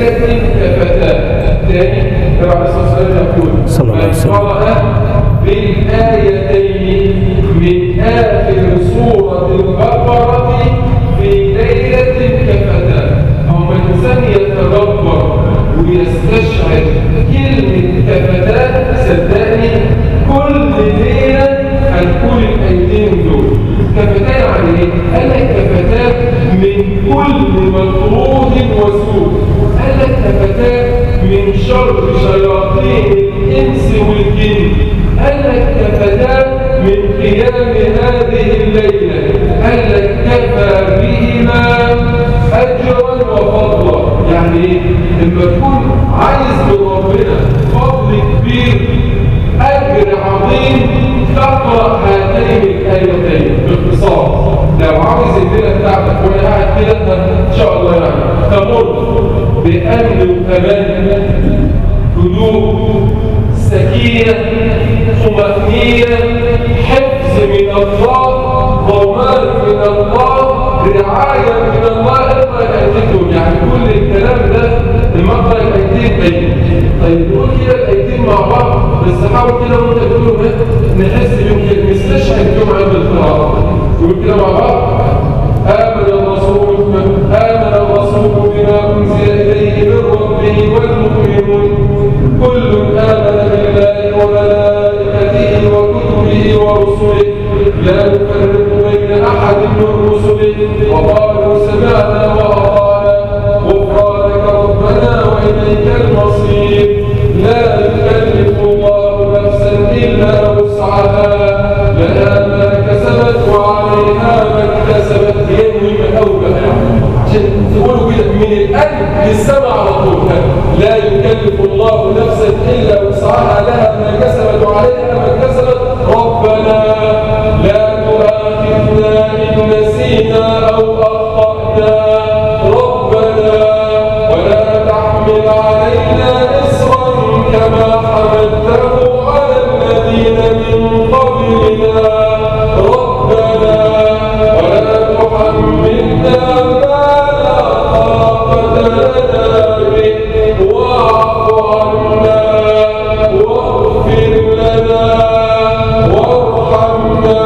ليلة كفتاة تاني تبع الرسول صلى الله عليه وسلم صلى الله عليه وسلم. من قرأ بالآيتين من آخر سورة البقرة في ليلة كفتاة أو من إنسان يتدبر ويستشعر كلمة كفتاة صدقني كل ليلة هتقول الآيتين دول كفتاة يعني إيه؟ قال لك كفتاة من كل مكروه وسوء قال لك كفتاة من شر شياطين الإنس والجن قال لك كفتاة من قيام هذه الليلة قال لك كفى بهما أجرا وفضلا يعني إيه؟ لما تكون عايز من ربنا فضل كبير أجر عظيم تقرأ هاتين الآيتين باختصار لو عاوز الليلة بتاعتك وأنا قاعد كده إن شاء الله يعني تمر بأمن وأمان هدوء سكينة طمأنينة حفظ من الله ضمان من الله رعاية من الله اقرأ الآيتين يعني كل الكلام ده المقرأ الآيتين بين طيب نقول كده الآيتين مع بعض بس حاول كده وانت بتقولوا ده نحس بيهم كده نستشعر بيهم عند القراءة نقول كده مع بعض آمن الرسول آمن الرسول بما أنزل إليه من ربه والمؤمنون كل آمن بالله وملائكته وكتبه ورسله لا نفرق بين أحد من رسله وقالوا سمعنا وأطعنا غفرانك ربنا وإليك المصير لا يكلف الله نفسا إلا وسعها لها ما كسبت وعليها ما اكتسبت يوم أو عشان تقولوا كده من الأجل للسمع على طول لا يكلف الله نفسا إلا وسعها لها ما كسبت وعليها ما كسبت ربنا لا تؤاخذنا إن نسينا أو أخطأنا ربنا ولا تحمل علينا إصرا كما حملته على الذين من قبلنا ربنا ولا تحملنا ما لا طاقة لنا به واعف عنا واغفر لنا وارحمنا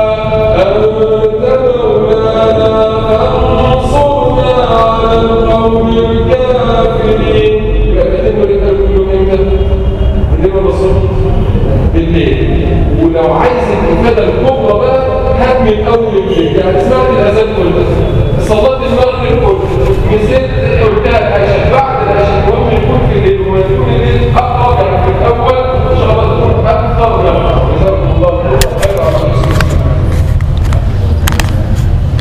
أنت مولانا فانصرنا على القوم الكافرين يبقى كده كله امتى؟ عندنا الرسول بالليل ولو عايز الإفادة الكبرى بقى هات من أول الليل يعني سمعت الأذان كله